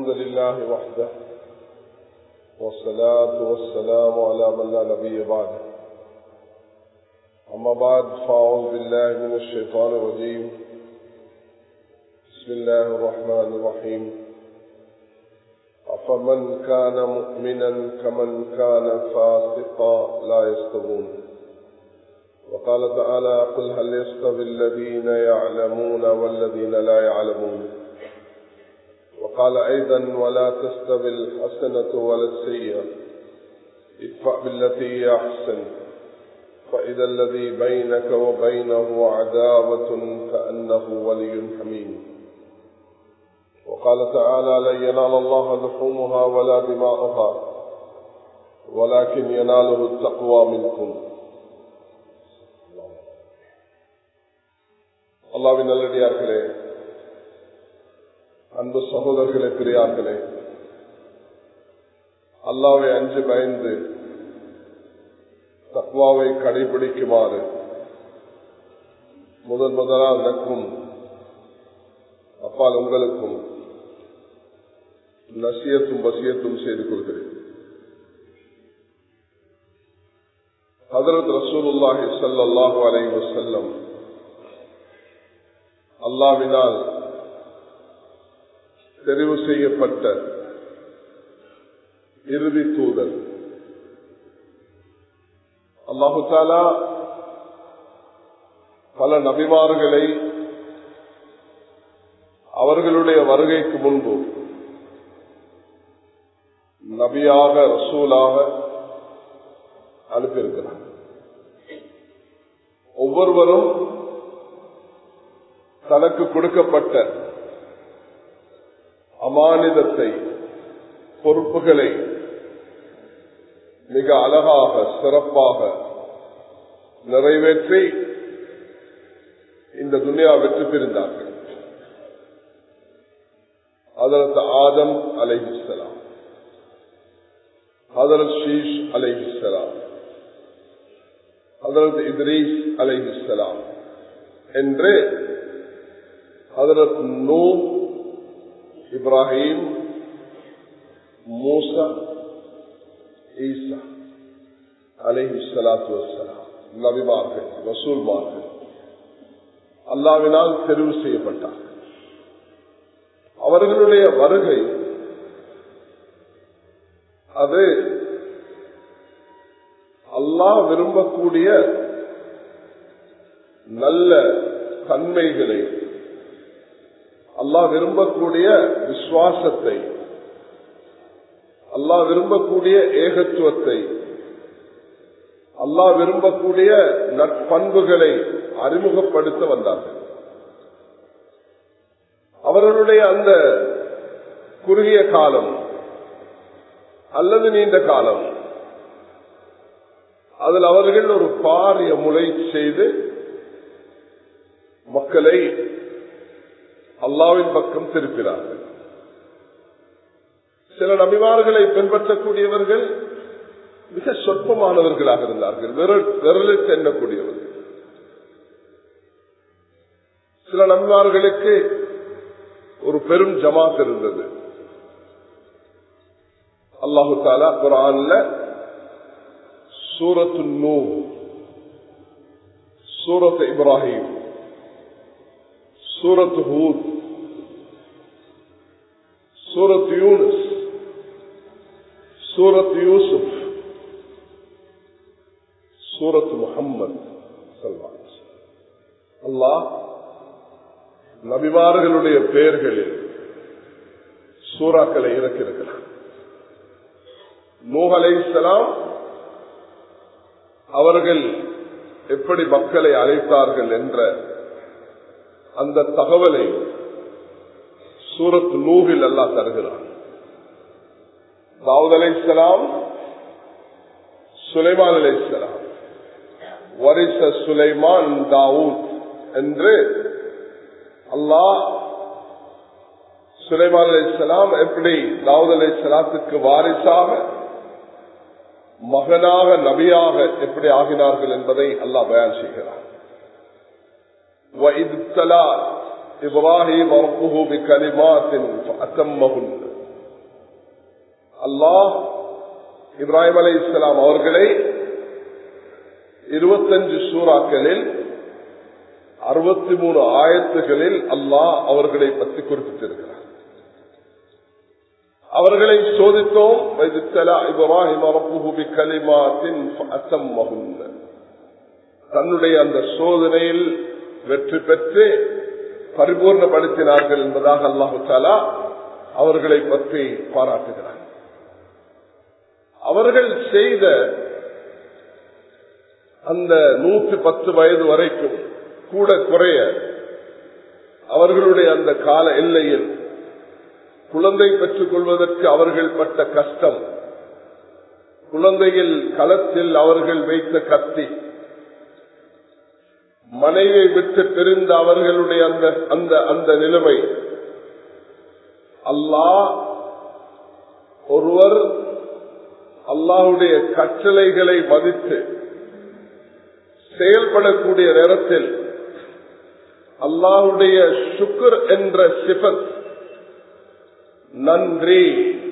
لله وحده والصلاة والسلام على من لا نبي بعده أما بعد فأعوذ بالله من الشيطان الرجيم بسم الله الرحمن الرحيم أفمن كان مؤمنا كمن كان فاسقا لا يستوون وقال تعالى قل هل يستوي الذين يعلمون والذين لا يعلمون وقال أيضا ولا تستوي الحسنة ولا السيئة ادفع بالتي هي أحسن فإذا الذي بينك وبينه عداوة كأنه ولي حميم وقال تعالى لن ينال الله لحومها ولا دماؤها ولكن يناله التقوى منكم அல்லாவின் நல்லடியார்களே அன்பு சகோதரர்களே பெரியார்களே அல்லாவை அஞ்சு பயந்து தக்வாவை கடைபிடிக்குமாறு முதன் முதலால் எனக்கும் அப்பால் உங்களுக்கும் நசியத்தும் வசியத்தும் செய்து கொள்கிறேன் ஹதரத் ரசூலுல்லாஹி சல்லாஹூ அலை வசல்லம் அல்லாவினால் தெரிவு செய்யப்பட்ட இறுதி தூதர் அல்லாஹு தாலா பல நபிமார்களை அவர்களுடைய வருகைக்கு முன்பு நபியாக ரசூலாக அனுப்பியிருக்கிறார் ஒவ்வொருவரும் தனக்கு கொடுக்கப்பட்ட அமானிதத்தை பொறுப்புகளை மிக அழகாக சிறப்பாக நிறைவேற்றி இந்த துனியா வெற்றி பெறுந்தார்கள் அதற்கு ஆதம் அலைஹிஸ்லாம் ஹதரத் ஷீஷ் அலைஹிஸ்லாம் ஹதரத் இத்ரீஸ் அலைஹிஸ்லாம் என்று ஹதரத் நூ இப்ராஹிம் மூசா ஈசா அலைஹி சலாத்து வசலாம் நபிமார்கள் வசூல்மார்கள் அல்லாவினால் தெரிவு செய்யப்பட்டார்கள் அவர்களுடைய வருகை அது அல்லாஹ் விரும்பக்கூடிய நல்ல தன்மைகளை அல்லாஹ் விரும்பக்கூடிய விசுவாசத்தை அல்லாஹ் விரும்பக்கூடிய ஏகத்துவத்தை அல்லாஹ் விரும்பக்கூடிய நட்பண்புகளை அறிமுகப்படுத்த வந்தார்கள் அவர்களுடைய அந்த குறுகிய காலம் அல்லது நீண்ட காலம் அதில் அவர்கள் ஒரு பாரிய முறை செய்து மக்களை அல்லாவின் பக்கம் திருப்பினார்கள் சில நபிமார்களை பின்பற்றக்கூடியவர்கள் மிக சொற்பமானவர்களாக இருந்தார்கள் விரலுக்கு எண்ணக்கூடியவர்கள் சில நபிமார்களுக்கு ஒரு பெரும் ஜமாத் இருந்தது அல்லாஹு தாலா குரான்ல சூரத்து நூ சூரத் இப்ராஹிம் சூரத் ஹூத் சூரத் யூனஸ் சூரத் யூசுப் சூரத் முகம்மது அல்லாஹ் நபிமார்களுடைய பெயர்களில் சூறாக்களை இறக்கியிருக்கிறார் நூஹ் அலைசலாம் அவர்கள் எப்படி மக்களை அழைத்தார்கள் என்ற அந்த தகவலை சூரத் நூகில் அல்லா தருகிறார் தாவூத் அலைசலாம் சுலைமான் அலைசலாம் வரிச சுலைமான் தாவூத் என்று அல்லாஹ் சுலைமான் அலைசலாம் எப்படி தாவூத் அலைசலாத்துக்கு வாரிசாக மகனாக நபியாக எப்படி ஆகினார்கள் என்பதை அல்லாஹ் பயான் செய்கிறார் وَإِذْ ابْتَلَى إِبْرَاهِيمَ رَبُّهُ بِكَلِمَاتٍ فَأَتَمَّهُنَّ அல்லாஹ் இப்ராஹிம் அலை இஸ்லாம் அவர்களை இருபத்தஞ்சு சூறாக்களில் அறுபத்தி மூணு ஆயத்துகளில் அல்லாஹ் அவர்களை பற்றி குறிப்பிட்டிருக்கிறார் அவர்களை சோதித்தோம் இப்ராஹிம் தன்னுடைய அந்த சோதனையில் வெற்றி பெற்று பரிபூர்ணப்படுத்தினார்கள் என்பதாக அல்லாஹு தாலா அவர்களை பற்றி பாராட்டுகிறார் அவர்கள் செய்த அந்த நூற்றி பத்து வயது வரைக்கும் கூட குறைய அவர்களுடைய அந்த கால எல்லையில் குழந்தை பெற்றுக் கொள்வதற்கு அவர்கள் பட்ட கஷ்டம் குழந்தையில் களத்தில் அவர்கள் வைத்த கத்தி மனைவியை விட்டு பிரிந்த அவர்களுடைய அந்த அந்த அந்த நிலைமை அல்லாஹ் ஒருவர் அல்லாஹுடைய கட்டளைகளை மதித்து செயல்படக்கூடிய நேரத்தில் அல்லாஹுடைய சுக்கர் என்ற சிபத் நன்றி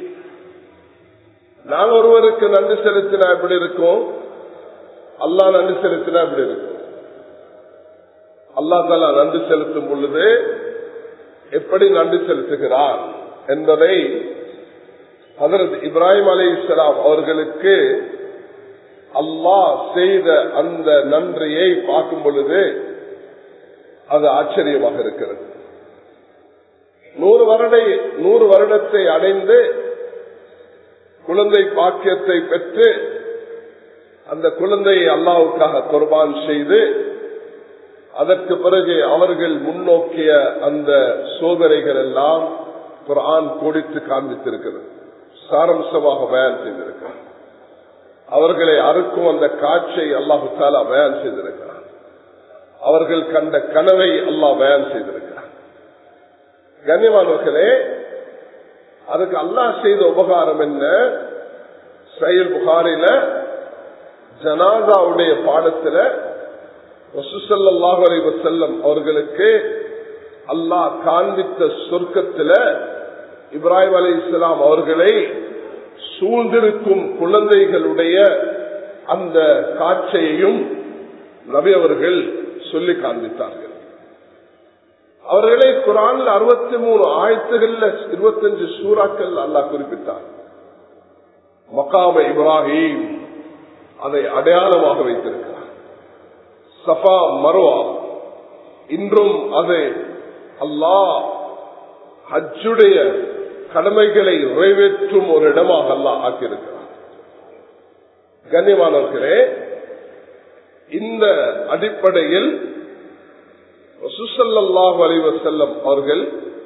நான் ஒருவருக்கு நன்றி செலுத்தினா எப்படி இருக்கும் அல்லா நன்றி செலுத்தினா எப்படி இருக்கும் அல்லா தாலா நன்றி செலுத்தும் பொழுது எப்படி நன்றி செலுத்துகிறார் என்பதை ஹதரத் இப்ராஹிம் அலி இஸ்லாம் அவர்களுக்கு அல்லாஹ் செய்த அந்த நன்றியை பார்க்கும் பொழுது அது ஆச்சரியமாக இருக்கிறது நூறு வருடை நூறு வருடத்தை அடைந்து குழந்தை பாக்கியத்தை பெற்று அந்த குழந்தையை அல்லாவுக்காக குர்பான் செய்து அதற்கு பிறகு அவர்கள் முன்னோக்கிய அந்த சோதனைகள் எல்லாம் குரான் கோடித்து காண்பித்திருக்கிறது சாரம்சமாக பயன் செய்திருக்கிறார் அவர்களை அறுக்கும் அந்த காட்சியை அல்லாஹு தாலா பயன் செய்திருக்கிறார் அவர்கள் கண்ட கனவை அல்லாஹ் பயன் செய்திருக்கிறார் கண்ணியமானவர்களே அதுக்கு அல்லாஹ் செய்த உபகாரம் என்ன சயில் புகாரில ஜனாதாவுடைய பாடத்துல ரசூசல்லாஹு அலைஹி வஸல்லம் அவர்களுக்கு அல்லாஹ் காண்பித்த சொர்க்கத்துல இப்ராஹிம் அலி இஸ்லாம் அவர்களை சூழ்ந்திருக்கும் குழந்தைகளுடைய அந்த காட்சியையும் நபி அவர்கள் சொல்லி காண்பித்தார்கள் அவர்களை குரான்ல அறுபத்தி மூணு ஆயத்துகள்ல இருபத்தஞ்சு சூறாக்கள் அல்லாஹ் குறிப்பிட்டார் மக்காம இப்ராஹிம் அதை அடையாளமாக வைத்திருக்கிறார் சஃபா மருவா இன்றும் அது அல்லாஹ் ஹஜ்ஜுடைய கடமைகளை நிறைவேற்றும் ஒரு இடமாக அல்லாஹ் ஆக்கியிருக்கிறார் கண்ணியமானவர்களே இந்த அடிப்படையில் சுசல்லாஹு அலைவசல்லம் அவர்கள்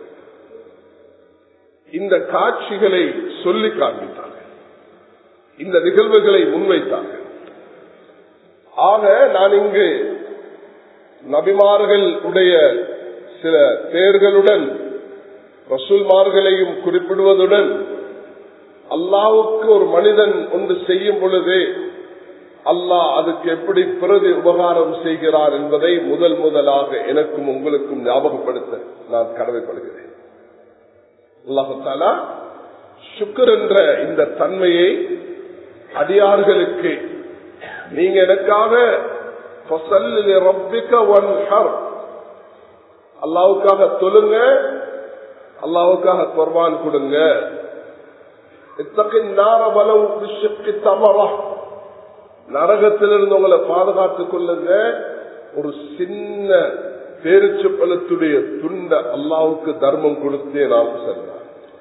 இந்த காட்சிகளை சொல்லி காண்பித்தார்கள் இந்த நிகழ்வுகளை முன்வைத்தார்கள் ஆக நான் இங்கு நபிமார்கள் உடைய சில பேர்களுடன் ரசூல்மார்களையும் குறிப்பிடுவதுடன் அல்லாவுக்கு ஒரு மனிதன் ஒன்று செய்யும் பொழுது அல்லாஹ் அதுக்கு எப்படி பிரதி உபகாரம் செய்கிறார் என்பதை முதல் முதலாக எனக்கும் உங்களுக்கும் ஞாபகப்படுத்த நான் கடமைப்படுகிறேன் அல்லாஹாலா சுக்கர் என்ற இந்த தன்மையை அடியார்களுக்கு நீங்க எனக்காக அல்லாவுக்காக தொழுங்க அல்லாவுக்காக குர்பான் கொடுங்க நரகத்திலிருந்து உங்களை பாதுகாத்துக் கொள்ளுங்க ஒரு சின்ன பேரிச்சு பழத்துடைய துண்ட அல்லாவுக்கு தர்மம் கொடுத்தே நாம் செல்ல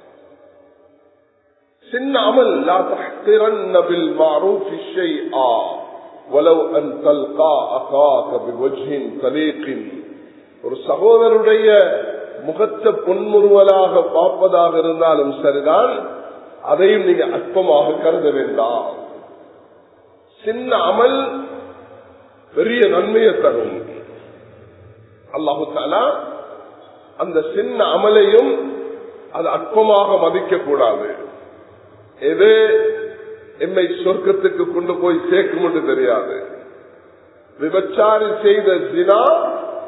சின்ன அமல் லா تحقرن بالمعروف شيئا ولو ان تلقى اخاك بوجه طليق ஒரு சகோதரருடைய முகத்தை பொன்முறுவலாக பார்ப்பதாக இருந்தாலும் சரிதான் அதையும் நீங்க அற்பமாக கருத வேண்டாம் சின்ன அமல் பெரிய நன்மையை தரும் அல்லாஹு தாலா அந்த சின்ன அமலையும் அது அற்பமாக மதிக்க கூடாது எது என்னை சொர்க்கத்துக்கு கொண்டு போய் சேர்க்கும் என்று தெரியாது விபச்சாரி செய்த ஜினா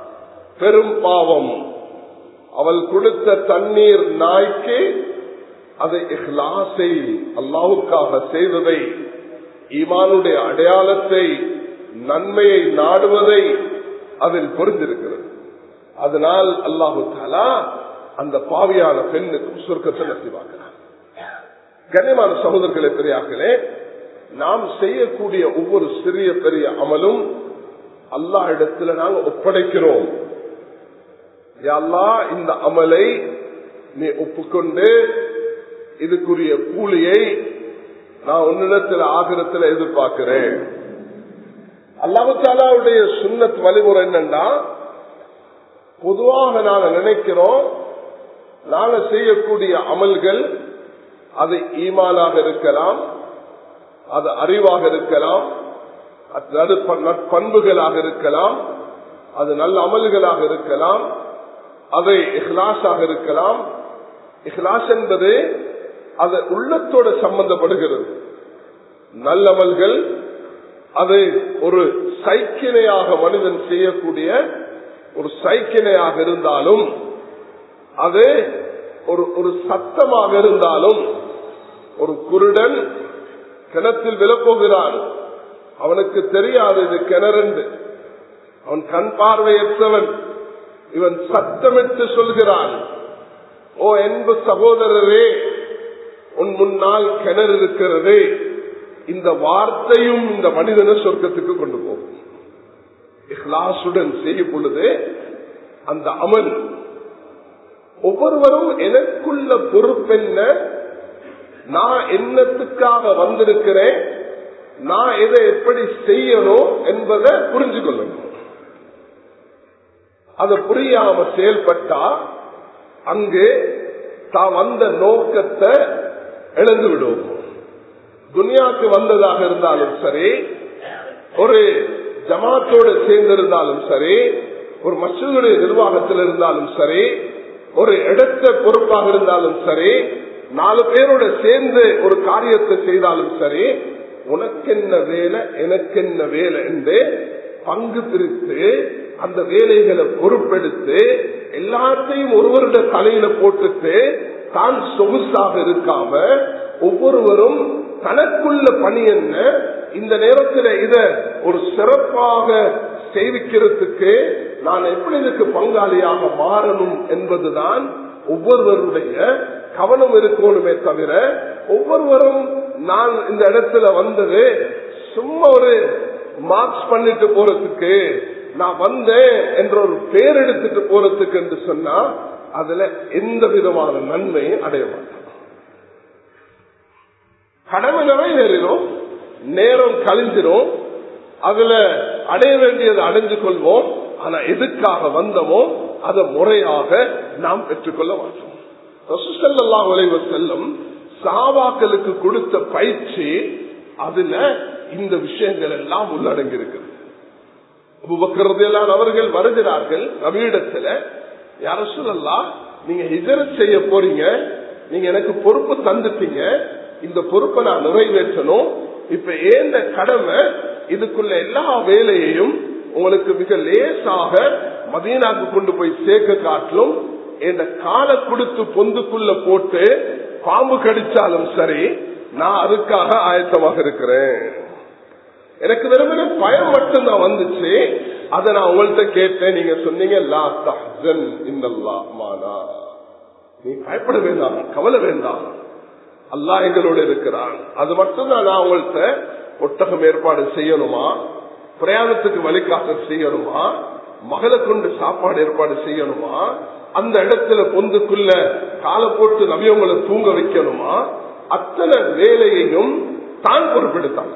பெரும் பாவம் அவள் கொடுத்த தண்ணீர் நாய்க்கு அதை இஹ்லாசை அல்லாவுக்காக செய்ததை ஈமானுடைய அடையாளத்தை நன்மையை நாடுவதை அதில் பொருந்திருக்கிறது அதனால் அல்லாஹு தாலா அந்த பாவியான பெண்ணுக்கும் சுருக்கத்தை நசிவாக்கிறார் கண்ணியமான சகோதரர்களே பெரியார்களே நாம் செய்யக்கூடிய ஒவ்வொரு சிறிய பெரிய அமலும் அல்லாஹ் இடத்துல நாங்கள் ஒப்படைக்கிறோம் அல்லா இந்த அமலை நீ ஒப்புக்கொண்டு இதுக்குரிய கூலியை நான் உன்னிடத்தில் ஆகிரத்தில் எதிர்பார்க்கிறேன் அல்லாஹாலாவுடைய சுண்ணத் வழிமுறை என்னன்னா பொதுவாக நாங்க நினைக்கிறோம் நாங்க செய்யக்கூடிய அமல்கள் அது ஈமானாக இருக்கலாம் அது அறிவாக இருக்கலாம் அது நற்பண்புகளாக இருக்கலாம் அது நல்ல அமல்களாக இருக்கலாம் அது இஹ்லாஸாக இருக்கலாம் இஹ்லாஸ் என்பது அது உள்ளத்தோட சம்பந்தப்படுகிறது நல்லமல்கள் அது ஒரு சைக்கிணையாக மனிதன் செய்யக்கூடிய ஒரு சைக்கிணையாக இருந்தாலும் அது ஒரு ஒரு சத்தமாக இருந்தாலும் ஒரு குருடன் கிணத்தில் விழப்போகிறான் அவனுக்கு தெரியாது இது கிணறந்து அவன் கண் பார்வையற்றவன் இவன் சத்தமிட்டு சொல்கிறான் ஓ என்பு சகோதரரே உன் முன்னால் கிணறு இருக்கிறது இந்த வார்த்தையும் இந்த மனிதனை சொர்க்கத்துக்கு கொண்டு போகும் இஹ்லாசுடன் செய்யும் பொழுது அந்த அமல் ஒவ்வொருவரும் எனக்குள்ள பொறுப்பென்ன நான் என்னத்துக்காக வந்திருக்கிறேன் நான் எதை எப்படி செய்யணும் என்பதை புரிஞ்சு கொள்ளணும் அதை புரியாம செயல்பட்டா அங்கு தான் வந்த நோக்கத்தை இழந்து விடுவோம் துனியாக்கு வந்ததாக இருந்தாலும் சரி ஒரு ஜமாத்தோடு சேர்ந்திருந்தாலும் சரி ஒரு மசூதுடைய நிர்வாகத்தில் இருந்தாலும் சரி ஒரு இடத்த பொறுப்பாக இருந்தாலும் சரி நாலு பேரோட சேர்ந்து ஒரு காரியத்தை செய்தாலும் சரி உனக்கென்ன வேலை எனக்கென்ன வேலை என்று பங்கு பிரித்து அந்த வேலைகளை பொறுப்பெடுத்து எல்லாத்தையும் ஒருவருடைய தலையில போட்டுட்டு தான் சொகுசாக இருக்காம ஒவ்வொருவரும் தனக்குள்ள பணி என்ன இந்த நேரத்தில் இத ஒரு சிறப்பாக செய்விக்கிறதுக்கு நான் எப்படி இதுக்கு பங்காளியாக மாறணும் என்பதுதான் ஒவ்வொருவருடைய கவனம் இருக்கணுமே தவிர ஒவ்வொருவரும் நான் இந்த இடத்துல வந்தது சும்மா ஒரு மார்க்ஸ் பண்ணிட்டு போறதுக்கு நான் வந்தேன் என்ற ஒரு பேர் எடுத்துட்டு போறதுக்கு என்று சொன்னா அதுல எந்த விதமான நன்மையும் அடைய மாட்டோம் கடமை நிறைவேறிடும் நேரம் கழிஞ்சிரும் அதுல அடைய வேண்டியதை அடைஞ்சு கொள்வோம் ஆனா எதுக்காக வந்தோமோ அதை முறையாக நாம் பெற்றுக்கொள்ள மாட்டோம் ரசூசல்லாஹ் விளைவு செல்லும் சாவாக்களுக்கு கொடுத்த பயிற்சி அதுல இந்த விஷயங்கள் எல்லாம் உள்ளடங்கி இருக்கிறது உபக்கிறதெல்லாம் அவர்கள் வருகிறார்கள் நவீடத்துல யார சொல்லலாம் நீங்க ஹிஜரத் செய்ய போறீங்க நீங்க எனக்கு பொறுப்பு தந்துட்டீங்க இந்த பொறுப்பை நான் நிறைவேற்றணும் இப்ப ஏந்த கடமை இதுக்குள்ள எல்லா வேலையையும் உங்களுக்கு மிக லேசாக மதீனாக்கு கொண்டு போய் சேர்க்க காட்டிலும் இந்த காலை கொடுத்து பொந்துக்குள்ள போட்டு பாம்பு கடிச்சாலும் சரி நான் அதுக்காக ஆயத்தமாக இருக்கிறேன் எனக்கு வெறுமனே பயம் மட்டும்தான் வந்துச்சு அதை நான் உங்கள்கிட்ட கேட்டேன் நீங்க சொன்னீங்க லா தஹன் இன்னல்லா மானா நீ பயப்பட வேண்டாம் கவலை வேண்டாம் அல்லா எங்களோட இருக்கிறான் அது மட்டும்தான் நான் உங்கள்கிட்ட ஒட்டகம் ஏற்பாடு செய்யணுமா பிரயாணத்துக்கு வழிகாட்டல் செய்யணுமா மகளை கொண்டு சாப்பாடு ஏற்பாடு செய்யணுமா அந்த இடத்துல பொந்துக்குள்ள காலை போட்டு நவியவங்களை தூங்க வைக்கணுமா அத்தனை வேலையையும் தான் பொறுப்பெடுத்தாங்க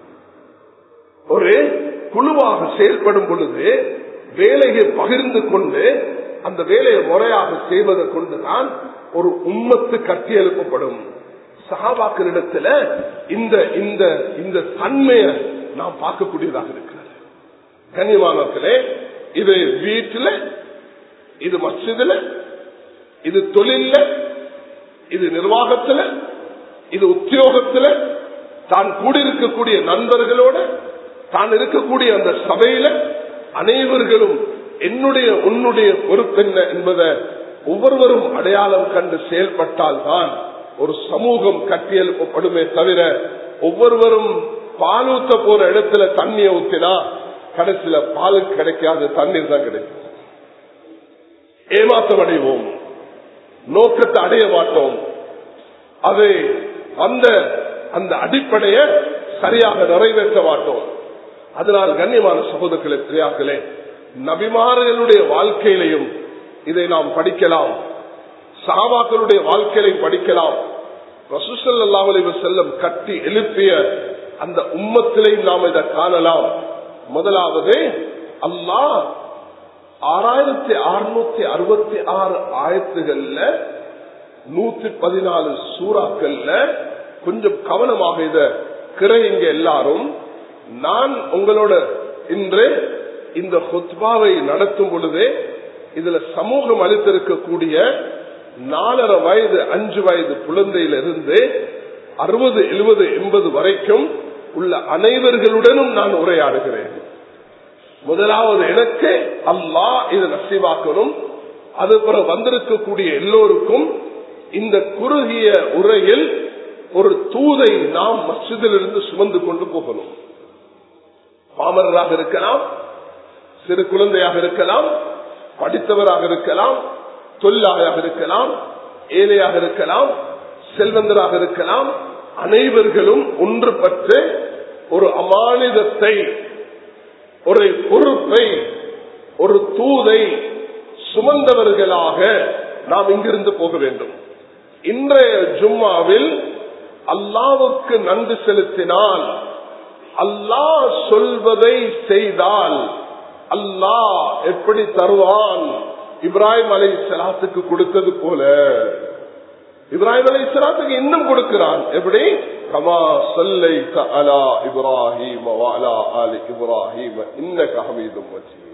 ஒரு குழுவாக செயல்படும் பொழுது வேலையை பகிர்ந்து கொண்டு அந்த வேலையை முறையாக செய்வதை கொண்டுதான் ஒரு உம்மத்து கட்டி எழுப்பப்படும் சகாபாக்களிடத்துல இந்த இந்த இந்த தன்மையை நாம் பார்க்கக்கூடியதாக இருக்கிறது கனிவானத்திலே இது வீட்டுல இது மசிதில இது தொழில இது நிர்வாகத்துல இது உத்தியோகத்துல தான் கூடியிருக்கக்கூடிய நண்பர்களோட தான் இருக்கக்கூடிய அந்த சபையில அனைவர்களும் என்னுடைய உன்னுடைய பொறுப்பென்ன என்பதை ஒவ்வொருவரும் அடையாளம் கண்டு செயல்பட்டால் தான் ஒரு சமூகம் கட்டியெழுப்பப்படுமே தவிர ஒவ்வொருவரும் பாலூத்த போற இடத்துல தண்ணியை ஊத்தினா கடைசியில பாலுக்கு கிடைக்காத தண்ணீர் தான் கிடைக்கும் ஏமாற்றம் அடைவோம் நோக்கத்தை அடைய மாட்டோம் அது அந்த அந்த அடிப்படையை சரியாக நிறைவேற்ற மாட்டோம் அதனால் கண்ணியமான சகோதரர்களே பிரியாக்களே நபிமார்களுடைய வாழ்க்கையிலையும் இதை நாம் படிக்கலாம் சாபாக்களுடைய வாழ்க்கையிலையும் படிக்கலாம் ரசூசல்லாஹலி செல்லம் கட்டி எழுப்பிய அந்த உம்மத்திலையும் நாம் இதை காணலாம் முதலாவது அல்லாஹ் ஆறாயிரத்தி அறுநூத்தி அறுபத்தி ஆறு ஆயிரத்துகள்ல நூத்தி பதினாலு சூறாக்கள்ல கொஞ்சம் கவனமாக இத கிரையுங்க எல்லாரும் நான் உங்களோட இன்று இந்த ஹொத்பாவை நடத்தும் பொழுதே இதுல சமூகம் அளித்திருக்கக்கூடிய நாலரை வயது அஞ்சு வயது குழந்தையிலிருந்து அறுபது எழுபது எண்பது வரைக்கும் உள்ள அனைவர்களுடனும் நான் உரையாடுகிறேன் முதலாவது எனக்கு அல்லா இது நசிவாக்கணும் அது பிறகு வந்திருக்கக்கூடிய எல்லோருக்கும் இந்த குறுகிய உரையில் ஒரு தூதை நாம் மசிதிலிருந்து சுமந்து கொண்டு போகணும் பாமரராக இருக்கலாம் சிறு குழந்தையாக இருக்கலாம் படித்தவராக இருக்கலாம் தொழிலாளியாக இருக்கலாம் ஏழையாக இருக்கலாம் செல்வந்தராக இருக்கலாம் அனைவர்களும் ஒன்றுபட்டு ஒரு அமானிதத்தை ஒரு பொறுப்பை ஒரு தூதை சுமந்தவர்களாக நாம் இங்கிருந்து போக வேண்டும் இன்றைய ஜும்மாவில் அல்லாவுக்கு நன்றி செலுத்தினால் அல்லாஹ் சொல்வதை செய்தால் அல்லாஹ் எப்படி தருவான் இப்ராஹிம் அலை சலாத்துக்கு கொடுத்தது போல இப்ராஹிம் அலை சலாத்துக்கு இன்னும் கொடுக்கிறான் எப்படி கமா சொல்லை அலா இப்ராஹிம் அலி இப்ராஹிம் இன்ன கஹமீதும்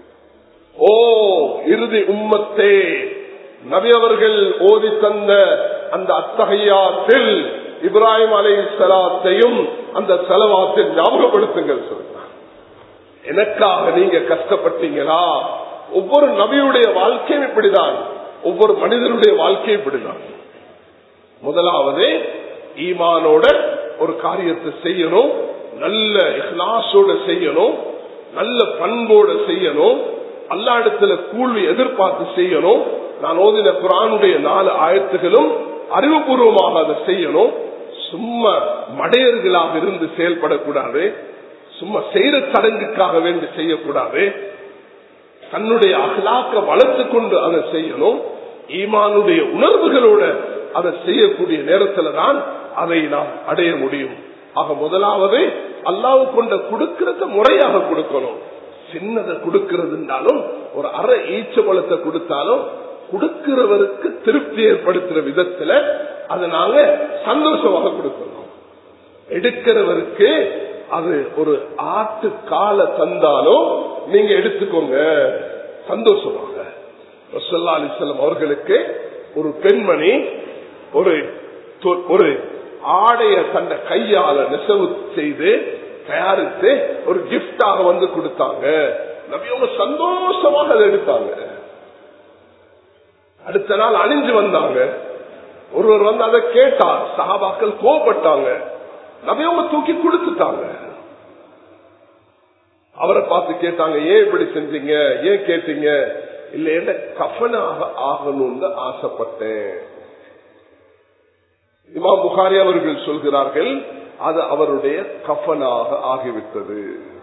ஓ இறுதி உம்மத்தே நபி அவர்கள் ஓதி தந்த அந்த அத்தகையாத்தில் இப்ராஹிம் அலை சலாத்தையும் அந்த செலவாத்தில் ஞாபகப்படுத்துங்கள் சொல்றார் எனக்காக நீங்க கஷ்டப்பட்டீங்களா ஒவ்வொரு நபியுடைய வாழ்க்கையும் இப்படிதான் ஒவ்வொரு மனிதனுடைய வாழ்க்கையும் இப்படிதான் முதலாவது ஈமானோட ஒரு காரியத்தை செய்யணும் நல்ல இஹ்லாசோட செய்யணும் நல்ல பண்போட செய்யணும் அல்லா இடத்துல கூழ்வி எதிர்பார்த்து செய்யணும் நான் ஓதின குரானுடைய நாலு ஆயத்துகளும் அறிவுபூர்வமாக அதை செய்யணும் சும்மா மடையர்களாக இருந்து செயல்படக்கூடாது சும்மா செய்யற சடங்குக்காக வேண்டி செய்யக்கூடாது தன்னுடைய அகலாக்க வளர்த்து கொண்டு அதை செய்யணும் ஈமானுடைய உணர்வுகளோட அதை செய்யக்கூடிய நேரத்துல தான் அதை நாம் அடைய முடியும் ஆக முதலாவது அல்லாவு கொண்ட கொடுக்கறத முறையாக கொடுக்கணும் சின்னதை கொடுக்கிறதுனாலும் ஒரு அரை ஈச்ச பழத்தை கொடுத்தாலும் கொடுக்கிறவருக்கு திருப்தி ஏற்படுத்துற விதத்துல அதை நாங்க சந்தோஷமாக கொடுக்கணும் எடுக்கிறவருக்கு அது ஒரு ஆட்டு கால தந்தாலும் நீங்க எடுத்துக்கோங்க சந்தோஷமாக ரசல்லா அலிசல்லம் அவர்களுக்கு ஒரு பெண்மணி ஒரு ஒரு ஆடைய தந்த கையால நெசவு செய்து தயாரித்து ஒரு கிஃப்டாக வந்து கொடுத்தாங்க நபியவங்க சந்தோஷமாக அதை எடுத்தாங்க அடுத்த நாள் அணிஞ்சு வந்தாங்க ஒருவர் வந்து அதை கேட்டார் சகாபாக்கள் கோபப்பட்டாங்க நபியவங்க தூக்கி கொடுத்துட்டாங்க அவரை பார்த்து கேட்டாங்க ஏன் இப்படி செஞ்சீங்க ஏன் கேட்டீங்க இல்ல என்ன கஃனாக ஆகணும்னு ஆசைப்பட்டேன் இமா புகாரி அவர்கள் சொல்கிறார்கள் அது அவருடைய கஃனாக ஆகிவிட்டது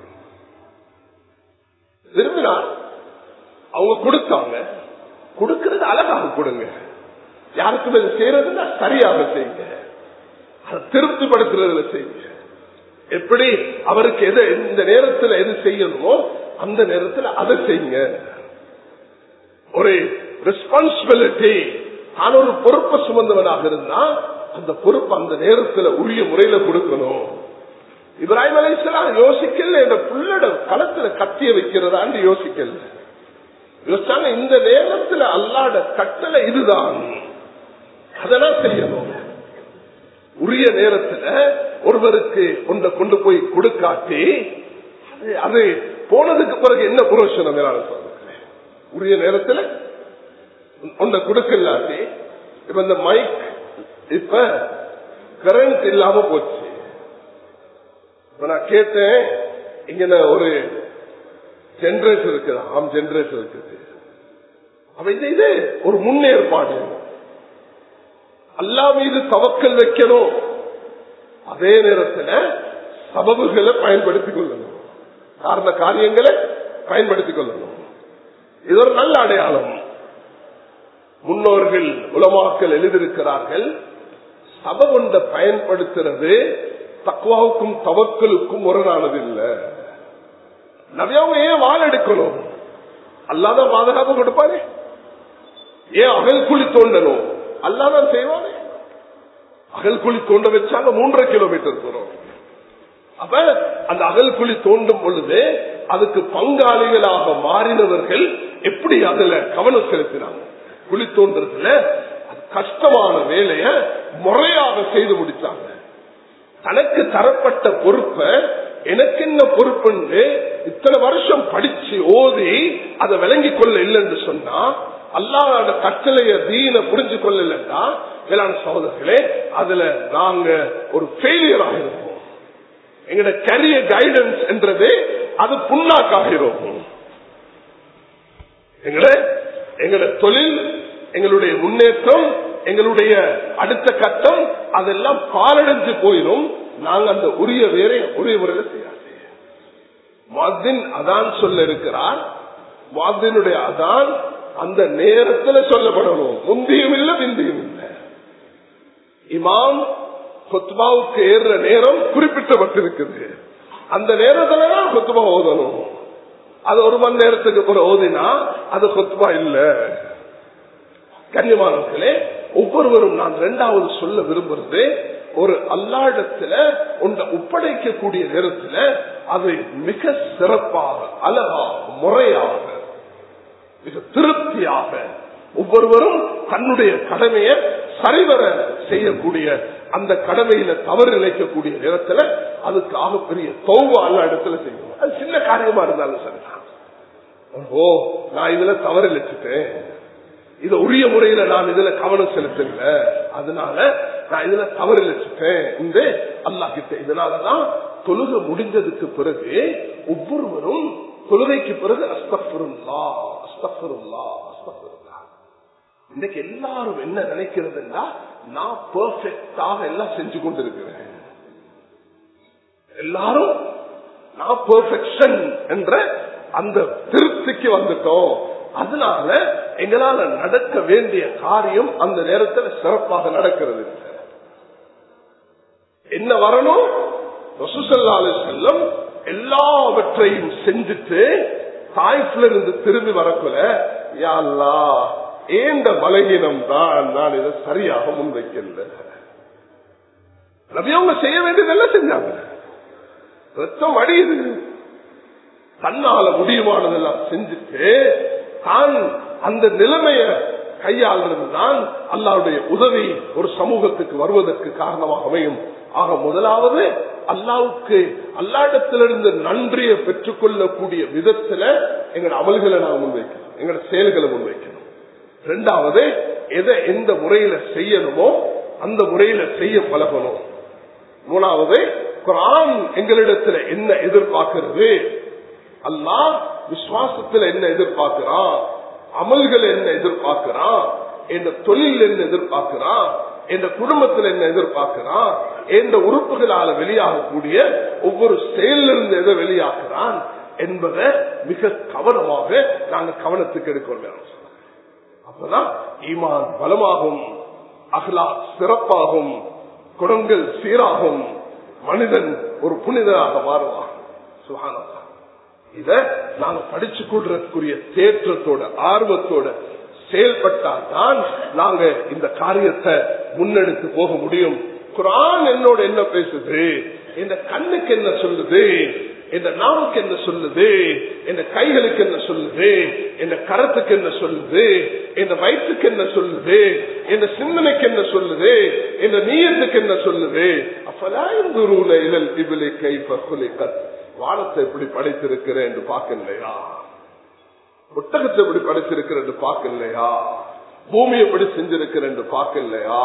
விரும்பினார் அவங்க கொடுத்தாங்க கொடுக்கிறது அழகாக கொடுங்க யாருக்கும் இது செய்யறதுன்னா சரியாக செய்யுங்க அதை திருப்திப்படுத்துறதுல செய்யுங்க எப்படி அவருக்கு எது இந்த நேரத்தில் எது செய்யணுமோ அந்த நேரத்தில் அதை செய்யுங்க ஒரு ரெஸ்பான்சிபிலிட்டி நான் ஒரு பொறுப்பை சுமந்தவனாக இருந்தா அந்த பொறுப்பு அந்த நேரத்தில் உரிய முறையில கொடுக்கணும் இப்ராஹிம் அலிஸ்லாம் யோசிக்கல என்ற புள்ளட களத்துல கத்திய வைக்கிறதான்னு யோசிக்கல யோசிச்சாங்க இந்த நேரத்தில் அல்லாட கட்டளை இதுதான் அதெல்லாம் செய்யணும் உரிய நேரத்துல ஒருவருக்கு ஒன்றை கொண்டு போய் கொடுக்காட்டி அது போனதுக்கு பிறகு என்ன புரோஷனம் உரிய நேரத்துல ஒன்றை கொடுக்கலாட்டி இப்ப இந்த மைக் இப்ப கரண்ட் இல்லாம போச்சு இப்ப நான் கேட்டேன் இங்க ஒரு ஜென்ரேட்டர் இருக்குது ஆம் ஜென்ரேட்டர் இருக்குது அப்ப இது இது ஒரு முன்னேற்பாடு அல்லா மீது தவக்கல் வைக்கணும் அதே நேரத்தில் சபபுகளை பயன்படுத்திக் கொள்ளணும் காரண காரியங்களை பயன்படுத்திக் கொள்ளணும் இது ஒரு நல்ல அடையாளம் முன்னோர்கள் உலமாக்கள் எழுதியிருக்கிறார்கள் சபபொண்ட பயன்படுத்துறது தக்குவாவுக்கும் தவக்கலுக்கும் முரணானது இல்லை நவியாவும் ஏன் வால் எடுக்கணும் அல்லாத பாதுகாப்பு கொடுப்பாரு ஏன் அகல் குழி தோண்டணும் அல்லாதான் செய்வானே அகல் குழி தோண்ட வச்சாங்க மூன்றரை கிலோமீட்டர் தூரம் அப்ப அந்த அகல் குழி தோண்டும் பொழுது அதுக்கு பங்காளிகளாக மாறினவர்கள் எப்படி அதுல கவனம் செலுத்தினாங்க குழி தோன்றதுல கஷ்டமான வேலைய முறையாக செய்து முடிச்சாங்க தனக்கு தரப்பட்ட பொறுப்பை எனக்கு என்ன பொறுப்புன்னு இத்தனை வருஷம் படிச்சு ஓதி அதை விளங்கி கொள்ள இல்லைன்னு சொன்னா அல்லாத கட்டளைய தீன புரிஞ்சு கொள்ளலன்னா வேளாண் சகோதரர்களே அதுல நாங்க ஒரு ஃபெயிலியர் ஆகிருப்போம் எங்கட கரியர் கைடன்ஸ் என்றது அது புண்ணாக்காகிறோம் எங்கட எங்கட தொழில் எங்களுடைய முன்னேற்றம் எங்களுடைய அடுத்த கட்டம் அதெல்லாம் பாலடைஞ்சு போயிடும் நாங்க அந்த உரிய வேற உரிய முறையில் செய்யாது வாத்தின் அதான் சொல்ல இருக்கிறார் வாத்தினுடைய அதான் அந்த நேரத்தில் சொல்லப்படணும் முந்தியும் இல்லை பிந்தியும் இல்லை இமாம் கொத்மாவுக்கு ஏறுற நேரம் குறிப்பிட்டப்பட்டிருக்குது அந்த நேரத்துல தான் கொத்துபா ஓதணும் அது ஒரு மணி நேரத்துக்கு அப்புறம் ஓதினா அது கொத்துபா இல்ல கண்ணியமானவர்களே ஒவ்வொருவரும் நான் இரண்டாவது சொல்ல விரும்புறது ஒரு அல்லாடத்துல ஒன்றை ஒப்படைக்கக்கூடிய நேரத்துல அதை மிக சிறப்பாக அழகாக முறையாக மிக திருப்தியாக ஒவ்வொருவரும் தன்னுடைய கடமையை சரிவர செய்யக்கூடிய அந்த கடமையில தவறு நினைக்கக்கூடிய நேரத்துல அதுக்கு ஆகப்பெரிய தௌவா அல்ல இடத்துல செய்யணும் அது சின்ன காரியமா இருந்தாலும் சரிதான் ஓ நான் இதுல தவறு நினைச்சிட்டேன் இத உரிய முறையில நான் இதுல கவனம் செலுத்தல அதனால நான் இதுல தவறு நினைச்சிட்டேன் இந்த அல்லா கிட்ட இதனாலதான் தொழுகை முடிஞ்சதுக்கு பிறகு ஒவ்வொருவரும் தொழுகைக்கு பிறகு அஸ்தபருல்லா அஸ்தபருல்லா அஸ்தபருல்லா இன்னைக்கு எல்லாரும் என்ன நினைக்கிறதுன்னா நான் பெர்ஃபெக்டாக எல்லாம் செஞ்சு கொண்டிருக்கிறேன் எல்லாரும் நான் பெர்ஃபெக்ஷன் என்ற அந்த திருப்திக்கு வந்துட்டோம் அதனால எங்களால நடக்க வேண்டிய காரியம் அந்த நேரத்தில் சிறப்பாக நடக்கிறது என்ன வரணும் ரசூசல்லாலு செல்லம் எல்லாவற்றையும் செஞ்சுட்டு தாய்ப்புல இருந்து திரும்பி வரக்குள்ள யாழ்லா ஏந்த பலகீனம் தான் நான் இதை சரியாக முன்வைக்கல ரவி அவங்க செய்ய வேண்டியதெல்லாம் செஞ்சாங்க ரத்தம் அடியுது தன்னால முடியுமானதெல்லாம் செஞ்சுட்டு தான் அந்த நிலைமைய கையாளுறதுதான் அல்லாவுடைய உதவி ஒரு சமூகத்துக்கு வருவதற்கு காரணமாக அமையும் ஆக முதலாவது அல்லாவுக்கு அல்லாடத்திலிருந்து நன்றியை பெற்றுக்கொள்ளக்கூடிய விதத்துல எங்களோட அமல்களை நான் முன்வைக்கணும் எங்களோட செயல்களை முன்வைக்கணும் ரெண்டாவது எதை எந்த முறையில செய்யணுமோ அந்த முறையில செய்ய பழகணும் மூணாவது குரான் எங்களிடத்துல என்ன எதிர்பார்க்கிறது அல்லா விசுவாசத்துல என்ன எதிர்பார்க்கிறான் அமல்கள் என்ன எதிர்பார்க்கிறான் என்ற தொழில் என்ன எதிர்பார்க்கிறான் என்ற குடும்பத்தில் என்ன எதிர்பார்க்கிறான் எந்த உறுப்புகளால வெளியாகக்கூடிய ஒவ்வொரு செயலிருந்து எதை வெளியாக்குறான் என்பதை மிக கவனமாக நாங்க கவனத்துக்கு எடுக்கணும் அப்பதான் ஈமான் பலமாகும் அகலா சிறப்பாகும் குணங்கள் சீராகும் மனிதன் ஒரு புனிதனாக மாறுவான் சுகானதா இத நாங்க படிச்சு கொள்றதுக்குரிய தேற்றத்தோட ஆர்வத்தோட செயல்பட்டால் தான் நாங்க இந்த காரியத்தை முன்னெடுத்து போக முடியும் குரான் என்னோட என்ன பேசுது இந்த கண்ணுக்கு என்ன சொல்லுது இந்த நாவுக்கு என்ன சொல்லுது இந்த கைகளுக்கு என்ன சொல்லுது இந்த கரத்துக்கு என்ன சொல்லுது இந்த வயிற்றுக்கு என்ன சொல்லுது இந்த சிந்தனைக்கு என்ன சொல்லுது இந்த நீயத்துக்கு என்ன சொல்லுது அப்பதான் குருல இழல் இபிலை கை பக்குலிக்கத் வானத்தை எப்படி படைத்திருக்கிறேன் என்று பார்க்கலையா புத்தகத்தை எப்படி படைத்திருக்கிறேன் என்று பார்க்கலையா பூமி எப்படி செஞ்சிருக்கிறேன் என்று பார்க்கலையா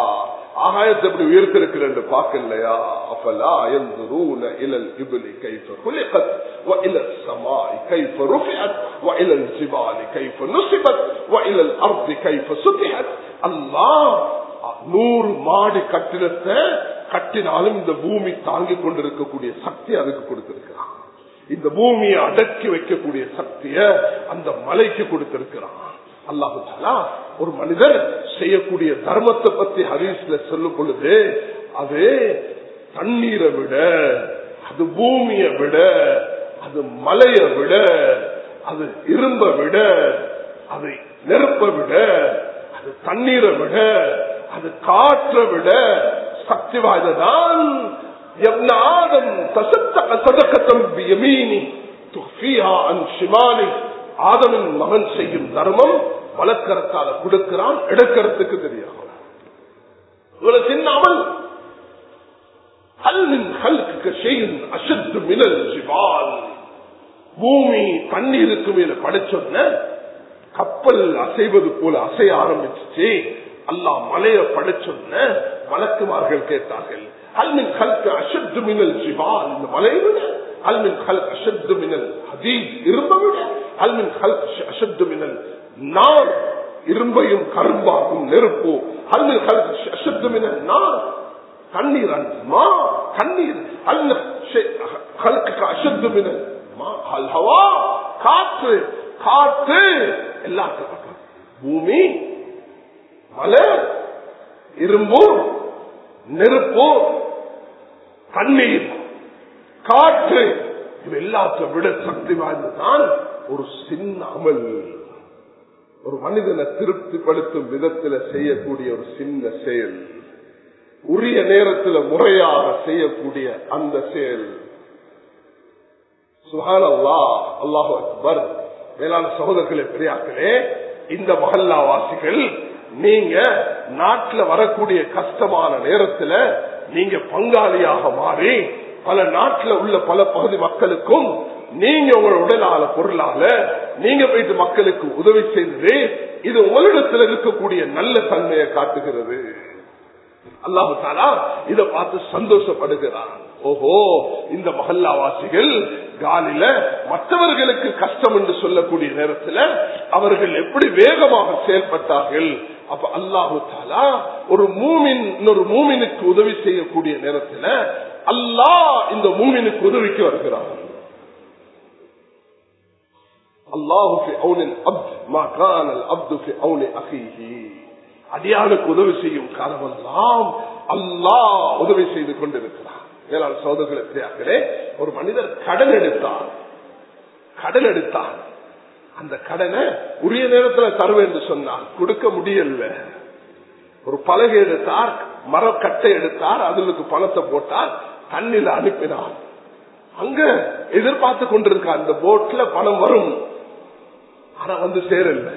ஆகாயத்தை எப்படி உயர்த்திருக்கிறேன் பார்க்கலையா அஃபலா ينظرون الى الابل كيف خلقت والى السماء كيف رفعت والى الجبال كيف نصبت والى الارض كيف سطحت الله நூறு மாடி கட்டிடத்தை கட்டினாலும் இந்த பூமி தாங்கிக் கொண்டிருக்கக்கூடிய சக்தி அதுக்கு கொடுத்திருக்கிறான் இந்த பூமியை அடக்கி வைக்கக்கூடிய சக்திய அந்த மலைக்கு கொடுத்திருக்கிறான் அல்லாஹு தாலா ஒரு மனிதர் செய்யக்கூடிய தர்மத்தை பத்தி ஹரீஸ்ல சொல்லும் பொழுது அது தண்ணீரை விட அது பூமியை விட அது மலையை விட அது இரும்ப விட அது நெருப்பை விட அது தண்ணீரை விட அது காற்றை விட சக்தி வாய்ந்ததான் ابن آدم تصدق صدقة بيميني تخفيها عن شمالي ஆதமின் மகன் செய்யும் தர்மம் வழக்கரத்தால கொடுக்கிறான் எடுக்கிறதுக்கு தெரியாது இவ்வளவு சின்ன அமல் ஹல்மின் ஹல்க்கு செய்யும் அசத்து மினல் சிவால் பூமி தண்ணீருக்கு மேல படைச்சொன்ன கப்பல் அசைவது போல அசைய ஆரம்பிச்சு அல்லாஹ் மலைய படைச்சொன்ன வழக்குமார்கள் கேட்டார்கள் அல்மின் கல்கு அசத்து மினல் சிவால் இந்த மலையை விட அல்மின் கல் அசத்து மினல் ஹதீஸ் இரும்ப விட அல்மின் கல் அசத்து மினல் நார் இரும்பையும் கரும்பாகும் நெருப்பு அல்மின் கல் அசத்து மினல் நார் தண்ணீர் மா தண்ணீர் அல்ல கல்க்கு அசத்து மினல் ஹவா காற்று காற்று எல்லாத்துக்கும் பூமி மலை இரும்பு நெருப்பு தண்ணீர் காற்று இது எல்லாத்தை விட சக்தி வாய்ந்ததான் ஒரு சின்ன அமல் ஒரு மனிதனை திருப்திப்படுத்தும் விதத்தில் செய்யக்கூடிய ஒரு சின்ன செயல் உரிய நேரத்தில் முறையாக செய்யக்கூடிய அந்த செயல் சுஹான் அல்லா அல்லாஹு அக்பர் மேலான சகோதரர்களே பெரியாக்களே இந்த மகல்லாவாசிகள் நீங்க நாட்டில் வரக்கூடிய கஷ்டமான நேரத்துல நீங்க பங்காளியாக மாறி பல நாட்டில் உள்ள பல பகுதி மக்களுக்கும் நீங்க உங்களோட உடலால பொருளால நீங்க போயிட்டு மக்களுக்கு உதவி செய்தது இது உங்களிடத்தில் இருக்கக்கூடிய நல்ல தன்மையை காட்டுகிறது அல்லாஹு தாலா இதை பார்த்து சந்தோஷப்படுகிறான் ஓஹோ இந்த மகல்லாவாசிகள் காலில மற்றவர்களுக்கு கஷ்டம் என்று சொல்லக்கூடிய நேரத்தில் அவர்கள் எப்படி வேகமாக செயல்பட்டார்கள் அப்ப அல்லாஹு தாலா ஒரு மூமின் இன்னொரு மூமினுக்கு உதவி செய்யக்கூடிய நேரத்தில் அல்லாஹ் இந்த மூமினுக்கு உதவிக்கு வருகிறான் அடியானுக்கு உதவி செய்யும் காலமெல்லாம் அல்லாஹ் உதவி செய்து கொண்டிருக்கிறார் மேலான சோதர்களே ஒரு மனிதர் கடன் எடுத்தார் கடன் எடுத்தார் அந்த கடனை உரிய நேரத்தில் தருவேன் என்று சொன்னார் கொடுக்க முடியல ஒரு பலகை எடுத்தார் மரக்கட்டை எடுத்தார் அதுக்கு பணத்தை போட்டார் தண்ணில அனுப்பினார் அங்க எதிர்பார்த்து கொண்டிருக்க அந்த போட்ல பணம் வரும் ஆனா வந்து சேரல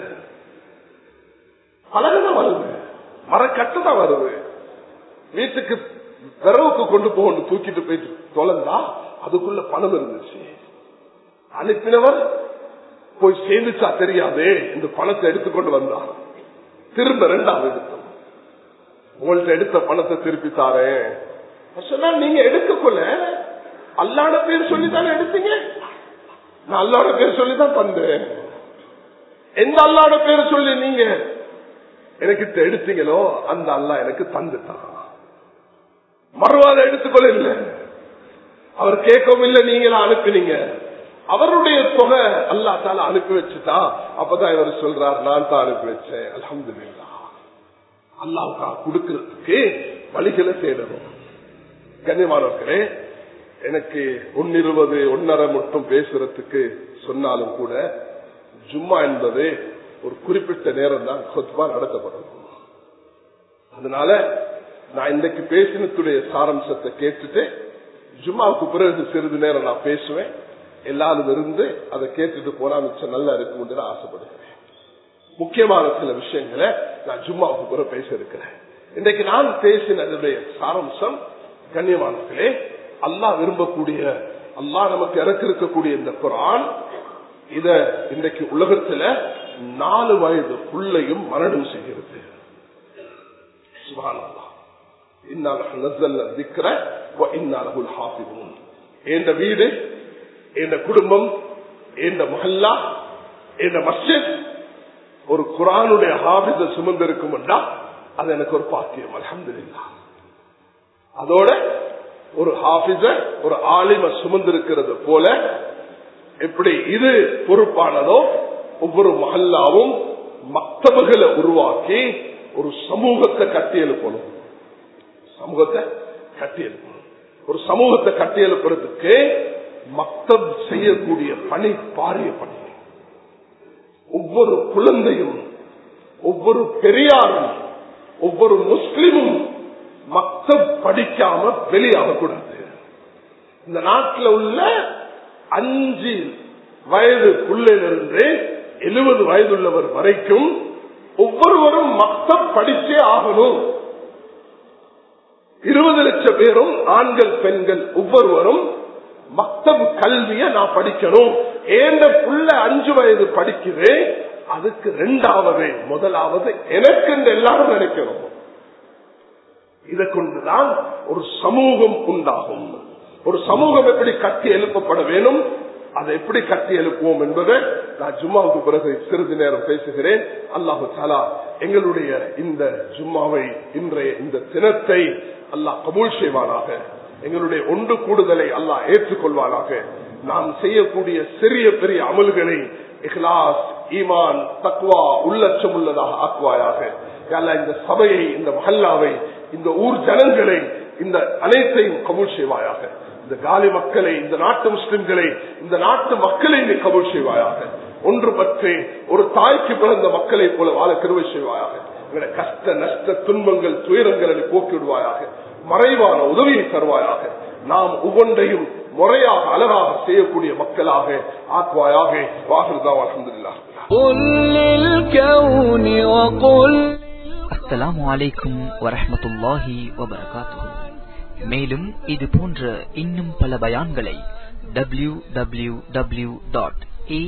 பலகை தான் வருது மரக்கட்டை தான் வருது வீட்டுக்கு விரவுக்கு கொண்டு போகணும் தூக்கிட்டு போயிட்டு தொலைந்தா அதுக்குள்ள பணம் இருந்துச்சு அனுப்பினவர் போய் சேர்ந்துச்சா தெரியாதே இந்த பணத்தை எடுத்துக்கொண்டு வந்தார் திரும்ப ரெண்டாவது எடுத்தோம் உங்கள்ட்ட எடுத்த பணத்தை திருப்பி தாரேன் சொன்னா நீங்க எடுக்கக்குள்ள அல்லாட பேர் சொல்லித்தானே எடுத்தீங்க நான் அல்லாட பேர் சொல்லிதான் தந்தேன் எந்த அல்லாட பேர் சொல்லி நீங்க எனக்கு எடுத்தீங்களோ அந்த அல்லா எனக்கு தந்துட்டான் மறுவாத எடுத்துக்கொள்ள இல்லை அவர் கேட்கவும் இல்லை நீங்களா அனுப்பினீங்க அவருடைய தொகை அல்லா தால அனுப்பி வச்சுட்டா அப்பதான் இவர் சொல்றார் நான் தான் அனுப்பி வச்சேன் அலமது இல்லா அல்லாவுக்கா கொடுக்கறதுக்கு வழிகளை தேடணும் கண்ணியமானவர்களே எனக்கு ஒன்னிருபது ஒன்னரை மட்டும் பேசுறதுக்கு சொன்னாலும் கூட ஜும்மா என்பது ஒரு குறிப்பிட்ட நேரம் தான் சொத்மா நடத்தப்படும் அதனால நான் இன்னைக்கு பேசினத்துடைய சாரம்சத்தை கேட்டுட்டு ஜும்மாவுக்கு பிறகு சிறிது நேரம் நான் பேசுவேன் எல்லாரும் இருந்து அதை கேட்டுட்டு போனா மிச்சம் நல்லா இருக்கும் நான் ஆசைப்படுகிறேன் முக்கியமான சில விஷயங்களை நான் ஜும்மாவுக்கு பிறகு பேச இருக்கிறேன் இன்றைக்கு நான் பேசினதுடைய சாரம்சம் கண்ணியமானங்களே அல்லாஹ் விரும்பக்கூடிய அல்லாஹ் நமக்கு இறக்கிருக்கக்கூடிய இந்த குரான் இத இன்றைக்கு உலகத்துல நாலு வயது புள்ளையும் மரணம் செய்கிறது சுபானல்லா என்ற வீடு என்ற குடும்பம் என்ற மஹல்லா என்ற மஸ்ஜித் ஒரு குரானுடைய ஹாபித சுமந்திருக்கும் அது எனக்கு ஒரு பாக்கியம் அலமதுல்லா அதோட ஒரு ஹாபிஸ ஒரு ஆலிம சுமந்திருக்கிறது போல எப்படி இது பொறுப்பானதோ ஒவ்வொரு மஹல்லாவும் மக்தபுகளை உருவாக்கி ஒரு சமூகத்தை கட்டி எழுப்பணும் சமூகத்தை கட்டி எழுப்பணும் ஒரு சமூகத்தை கட்டி எழுப்புறதுக்கு மக்தப் செய்யக்கூடிய பணி பாரிய பணி ஒவ்வொரு குழந்தையும் ஒவ்வொரு பெரியாரும் ஒவ்வொரு முஸ்லிமும் மக்தப் படிக்காம வெளியாகக்கூடாது இந்த நாட்டில் உள்ள அஞ்சு வயது புள்ளிலிருந்து எழுபது வயதுள்ளவர் வரைக்கும் ஒவ்வொருவரும் மக்தப் படிச்சே ஆகணும் இருபது லட்சம் பேரும் ஆண்கள் பெண்கள் ஒவ்வொருவரும் மக்தப் கல்விய நான் படிக்கணும் ஏந்த புள்ள அஞ்சு வயது படிக்குது அதுக்கு ரெண்டாவது முதலாவது எனக்கு எல்லாரும் நினைக்கணும் இதை கொண்டுதான் ஒரு சமூகம் உண்டாகும் ஒரு சமூகம் எப்படி கட்டி எழுப்பப்பட வேணும் அதை எப்படி கட்டி எழுப்புவோம் என்பதை நான் ஜும்மாவுக்கு பிறகு சிறிது நேரம் பேசுகிறேன் அல்லாஹு தாலா எங்களுடைய இந்த ஜும்மாவை இன்றைய இந்த தினத்தை அல்லாஹ் கபூல் செய்வானாக எங்களுடைய ஒன்று கூடுதலை அல்லாஹ் ஏற்றுக்கொள்வானாக நாம் செய்யக்கூடிய சிறிய பெரிய அமல்களை இஹ்லாஸ் ஈமான் தக்வா உள்ளச்சம் உள்ளதாக ஆக்குவாயாக இந்த சபையை இந்த மஹல்லாவை இந்த ஊர் ஜனங்களை இந்த அனைத்தையும் கபூல் செய்வாயாக இந்த காலி மக்களை இந்த நாட்டு முஸ்லிம்களை இந்த நாட்டு மக்களை நீ கபூல் செய்வாயாக ஒன்று பற்றி ஒரு தாய்க்கு பிறந்த மக்களை போல வாழ கருவை செய்வாயாக எங்களை கஷ்ட நஷ்ட துன்பங்கள் துயரங்களை போக்கிவிடுவாயாக மறைவான உதவியை தருவாயாக நாம் ஒவ்வொன்றையும் முறையாக அழகாக செய்யக்கூடிய மக்களாக ஆக்குவாயாக வாகிருதா அலமதுல்லா அஸ்ஸலாமு அலைக்கும் வரஹமத்துல்லாஹி வபரகாத்துஹு மேலும் இது போன்ற இன்னும் பல பயான்களை W W W dot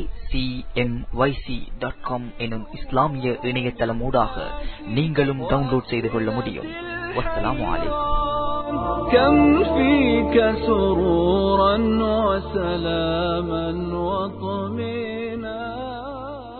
acmyc.com எனும் இஸ்லாமிய இணையதளமூடாக நீங்களும் டவுன்லோட் செய்து கொள்ள முடியும் வஸ்ஸலாமு அலைக்கும் كم فيك سرورا وسلاما وطمئنا